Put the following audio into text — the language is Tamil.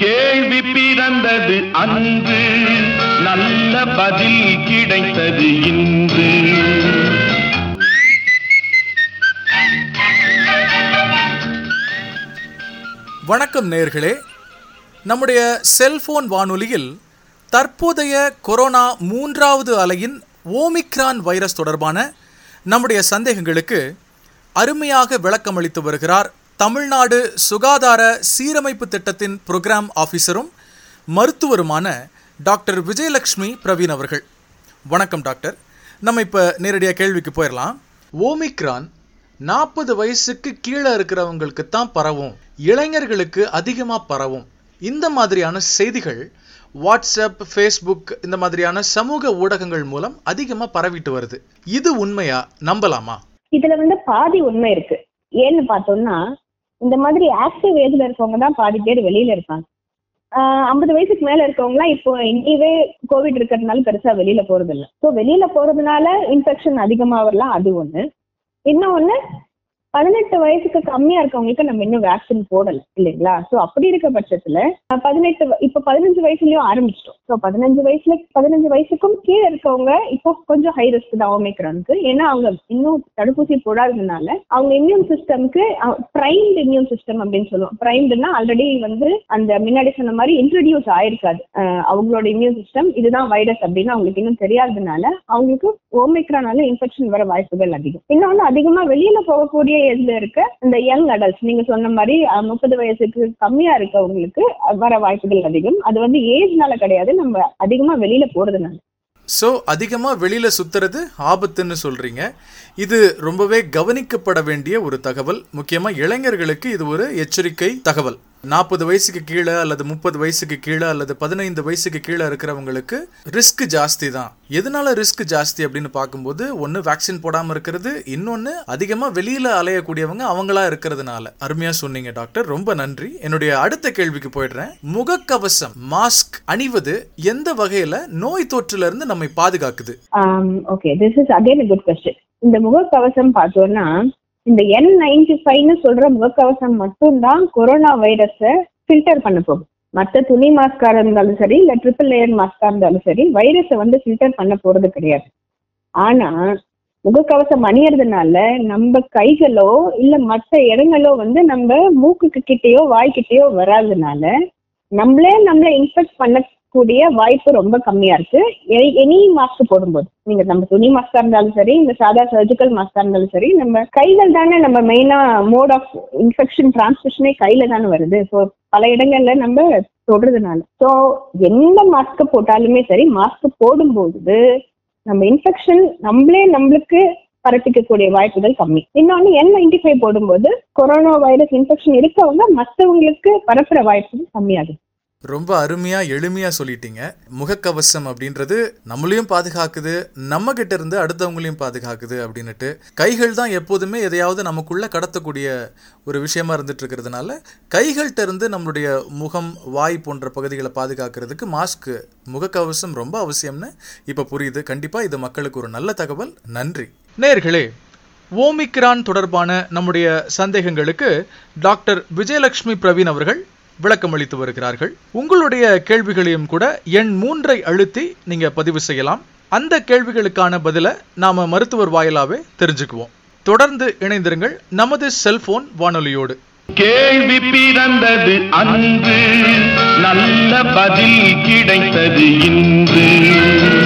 கேள்வி பிறந்தது அன்று நல்ல பதில் கிடைத்தது இன்று வணக்கம் நேர்களே நம்முடைய செல்போன் வானொலியில் தற்போதைய கொரோனா மூன்றாவது அலையின் ஓமிக்ரான் வைரஸ் தொடர்பான நம்முடைய சந்தேகங்களுக்கு அருமையாக விளக்கமளித்து வருகிறார் தமிழ்நாடு சுகாதார சீரமைப்பு திட்டத்தின் புரோகிராம் ஆஃபீஸரும் மருத்துவருமான டாக்டர் விஜயலட்சுமி பிரவீன் அவர்கள் வணக்கம் டாக்டர் நம்ம இப்போ நேரடியாக கேள்விக்கு போயிடலாம் ஓமிக்ரான் நாற்பது வயசுக்கு கீழே இருக்கிறவங்களுக்கு தான் பரவும் இளைஞர்களுக்கு அதிகமாக பரவும் இந்த மாதிரியான செய்திகள் வாட்ஸ்அப் ஃபேஸ்புக் இந்த மாதிரியான சமூக ஊடகங்கள் மூலம் அதிகமாக பரவிட்டு வருது இது உண்மையா நம்பலாமா இதுல வந்து பாதி உண்மை இருக்கு ஏன்னு பார்த்தோம்னா இந்த மாதிரி ஆக்டிவ் ஏஜ்ல இருக்கவங்க தான் பாதி பேர் வெளியில இருக்காங்க ஐம்பது வயசுக்கு மேல இருக்கவங்கலாம் இப்போ எங்கேயே கோவிட் இருக்கிறதுனால பெருசா வெளியில போறது இல்ல ஸோ வெளியில போறதுனால இன்ஃபெக்ஷன் அதிகமா வரலாம் அது ஒண்ணு இன்னொன்னு பதினெட்டு வயசுக்கு கம்மியா இருக்கவங்களுக்கு நம்ம இன்னும் வேக்சின் போடல இல்லைங்களா ஸோ அப்படி இருக்க பட்சத்துல அஹ், பதினெட்டு வ- இப்ப பதினஞ்சு வயசுலயும் ஆரம்பிச்சிட்டோம் ஸோ பதினஞ்சு வயசுல பதினஞ்சு வயசுக்கும் கீழே இருக்கவங்க இப்போ கொஞ்சம் ஹை ரிஸ்க் தான் ஓமிக்ரானுக்கு ஏன்னா அவங்க இன்னும் தடுப்பூசி போடாததுனால அவங்க இம்யூன் சிஸ்டம்க்கு பிரைம்டு இம்யூன் சிஸ்டம் அப்படின்னு சொல்லுவோம் பிரைம்டுனா ஆல்ரெடி வந்து அந்த முன்னாடி சொன்ன மாதிரி இன்ட்ரடியூஸ் ஆயிருக்காது அஹ், அவங்களோட இம்யூன் சிஸ்டம் இதுதான் வைரஸ் அப்படின்னு அவங்களுக்கு இன்னும் தெரியாததுனால அவங்களுக்கு ஓமிக்ரானால இன்ஃபெக்ஷன் வர வாய்ப்புகள் அதிகம் இன்னொன்னு அதிகமா வெளியில போகக்கூடிய ஏஜ்ல இருக்க இந்த யங் அடல்ட்ஸ் நீங்க சொன்ன மாதிரி அஹ், முப்பது வயசுக்கு கம்மியா இருக்கவங்களுக்கு அஹ், வர வாய்ப்புகள் அதிகம் அது வந்து ஏஜ்னால கிடையாது நம்ம அதிகமா வெளியில போறதுனால ஸோ அதிகமாக வெளியில் சுத்துறது ஆபத்துன்னு சொல்கிறீங்க இது ரொம்பவே கவனிக்கப்பட வேண்டிய ஒரு தகவல் முக்கியமாக இளைஞர்களுக்கு இது ஒரு எச்சரிக்கை தகவல் நாற்பது வயசுக்கு கீழே அல்லது முப்பது வயசுக்கு கீழே அல்லது பதினைந்து வயசுக்கு கீழே இருக்கிறவங்களுக்கு ரிஸ்க் ஜாஸ்தி தான் எதனால ரிஸ்க் ஜாஸ்தி அப்படின்னு பார்க்கும்போது ஒன்று வேக்சின் போடாமல் இருக்கிறது இன்னொன்று அதிகமாக வெளியில் அலையக்கூடியவங்க அவங்களா இருக்கிறதுனால அருமையாக சொன்னீங்க டாக்டர் ரொம்ப நன்றி என்னுடைய அடுத்த கேள்விக்கு போயிடுறேன் முகக்கவசம் மாஸ்க் அணிவது எந்த வகையில் நோய் தொற்றிலிருந்து நம்மை பாதுகாக்குது okay this is again good question இந்த முகக்கவசம் பார்த்தோம்னா இந்த என் நைன்டி ஃபைவ்னு சொல்ற முகக்கவசம் மட்டும்தான் கொரோனா வைரஸை ஃபில்டர் பண்ண போகும் மற்ற துணி மாஸ்கா இருந்தாலும் சரி இல்ல ட்ரிபிள் லேயர் மாஸ்கா இருந்தாலும் சரி வைரஸை வந்து ஃபில்டர் பண்ண போறது கிடையாது ஆனா முகக்கவசம் அணியறதுனால நம்ம கைகளோ இல்ல மற்ற இடங்களோ வந்து நம்ம மூக்குக்கு கிட்டேயோ வாய்க்கிட்டேயோ வராததுனால நம்மளே நம்மள இன்ஃபெக்ட் பண்ணக்கூடிய வாய்ப்பு ரொம்ப கம்மியா இருக்கு எனி மாஸ்க் போடும்போது நீங்க நம்ம துணி மாஸ்கா இருந்தாலும் சரி இந்த சாதா சர்ஜிக்கல் மாஸ்கா இருந்தாலும் சரி நம்ம கைகள் தானே நம்ம மெயினா மோட் ஆஃப் இன்ஃபெக்ஷன் டிரான்ஸ்மிஷனே கையில தானே வருது ஸோ பல இடங்கள்ல நம்ம தொடுறதுனால ஸோ எந்த மாஸ்க் போட்டாலுமே சரி மாஸ்க் போடும்போது நம்ம இன்ஃபெக்ஷன் நம்மளே நம்மளுக்கு பரப்பிக்கக்கூடிய வாய்ப்புகள் கம்மி இன்னொன்னு என் நைன்டி ஃபைவ் போடும்போது கொரோனா வைரஸ் இன்ஃபெக்ஷன் இருக்கவங்க மற்றவங்களுக்கு பரப்புற வாய்ப்பு கம்மியாகுது ரொம்ப அருமையா எளிமையா சொல்லிட்டீங்க முகக்கவசம் அப்படின்றது நம்மளையும் பாதுகாக்குது நம்ம கிட்ட இருந்து அடுத்தவங்களையும் பாதுகாக்குது அப்படின்னுட்டு கைகள் தான் எப்போதுமே எதையாவது நமக்குள்ள கடத்தக்கூடிய ஒரு விஷயமா இருந்துட்டு இருக்கிறதுனால கைகள்கிட்ட இருந்து நம்மளுடைய முகம் வாய் போன்ற பகுதிகளை பாதுகாக்கிறதுக்கு மாஸ்க் முகக்கவசம் ரொம்ப அவசியம்னு இப்போ புரியுது கண்டிப்பா இது மக்களுக்கு ஒரு நல்ல தகவல் நன்றி நேர்களே ஓமிக்ரான் தொடர்பான நம்முடைய சந்தேகங்களுக்கு டாக்டர் விஜயலட்சுமி பிரவீன் அவர்கள் விளக்கமளித்து வருகிறார்கள் உங்களுடைய கேள்விகளையும் கூட எண் மூன்றை அழுத்தி நீங்க பதிவு செய்யலாம் அந்த கேள்விகளுக்கான பதிலை நாம மருத்துவர் வாயிலாவே தெரிஞ்சுக்குவோம் தொடர்ந்து இணைந்திருங்கள் நமது செல்போன் வானொலியோடு கேள்வி பிறந்தது அன்று நல்ல பதில் கிடைத்தது இன்று